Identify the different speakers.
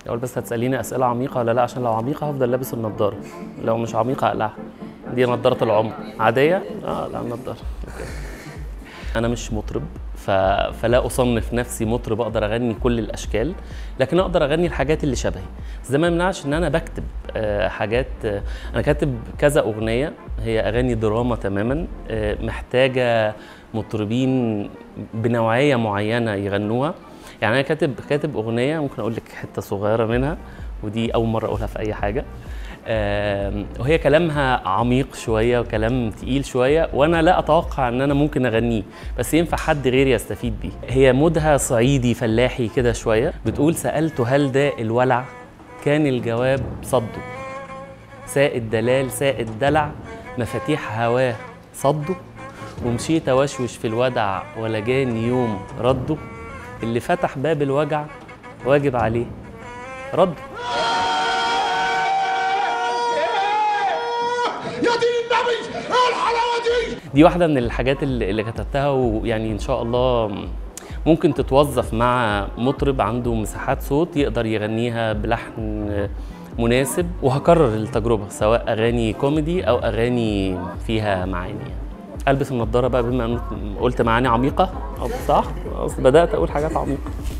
Speaker 1: اول بس هتساليني اسئله عميقه ولا لا عشان لو عميقه هفضل لابس النضاره لو مش عميقه اقلعها دي نضاره العمر عاديه اه لا النضاره أوكي. انا مش مطرب ف... فلا اصنف نفسي مطرب اقدر اغني كل الاشكال لكن اقدر اغني الحاجات اللي شبهي بس ده ما يمنعش ان انا بكتب آه، حاجات آه، انا كاتب كذا اغنيه هي اغاني دراما تماما آه، محتاجه مطربين بنوعيه معينه يغنوها يعني انا كاتب كاتب اغنيه ممكن اقول لك حته صغيره منها ودي اول مره اقولها في اي حاجه آم، وهي كلامها عميق شويه وكلام تقيل شويه وانا لا اتوقع ان انا ممكن اغنيه بس ينفع حد غيري يستفيد بيه هي مودها صعيدي فلاحي كده شويه بتقول سالته هل ده الولع كان الجواب صده ساء الدلال ساء الدلع مفاتيح هواه صده ومشيت اوشوش في الودع ولا جاني يوم رده اللي فتح باب الوجع واجب عليه رده
Speaker 2: يا دين النبي ايه الحلاوه دي
Speaker 1: دي واحدة من الحاجات اللي اللي كتبتها ويعني إن شاء الله ممكن تتوظف مع مطرب عنده مساحات صوت يقدر يغنيها بلحن مناسب وهكرر التجربة سواء أغاني كوميدي أو أغاني فيها معاني ألبس النضارة بقى بما أن قلت معاني عميقة أه، صح؟ أصل بدأت أقول حاجات عميقة